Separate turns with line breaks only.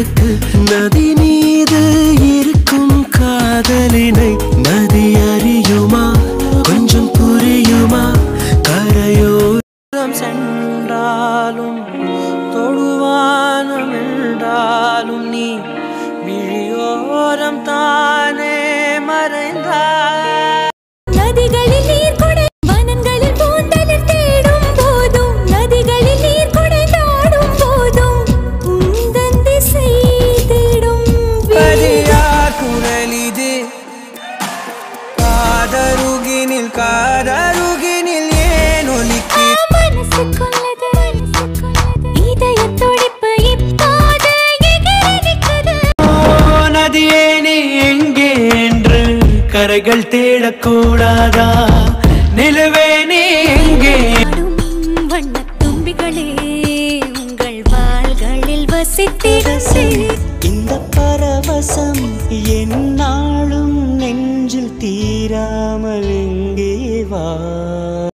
இருக்கு நதி மீது இருக்கும் காதலினை நதி அறியுமா கொஞ்சம் புரியுமா கரையோரம் சென்றாலும் தொடுவானம் என்றாலும் நீ விழியோரம் தானே மறைந்தாய்
நதிகளில் நீர் கொடை வனங்களில் பூந்தலில் தேடும் போதும் நதிகளில் நீர் கொடை நாடும் போதும் உந்தன் திசை தேடும்
பதியா குரலிது காதருகினில் காதருகினில் ஏன் ஒலிக்கு
மனசுக்குள்ளது இதய துடிப்பு இப்போது எகிரி நிற்குது
நதியே நீ எங்கே என்று கரைகள் தேடக்கூடாதா நிலவே நீ எங்கே
ஆடும் வண்ணத் தும்பிகளே உங்கள் வாள்களில் வசித்திருந்தே
இந்த பரவசம் என்னாலும் நெஞ்சில் தீராமல் எங்கே வா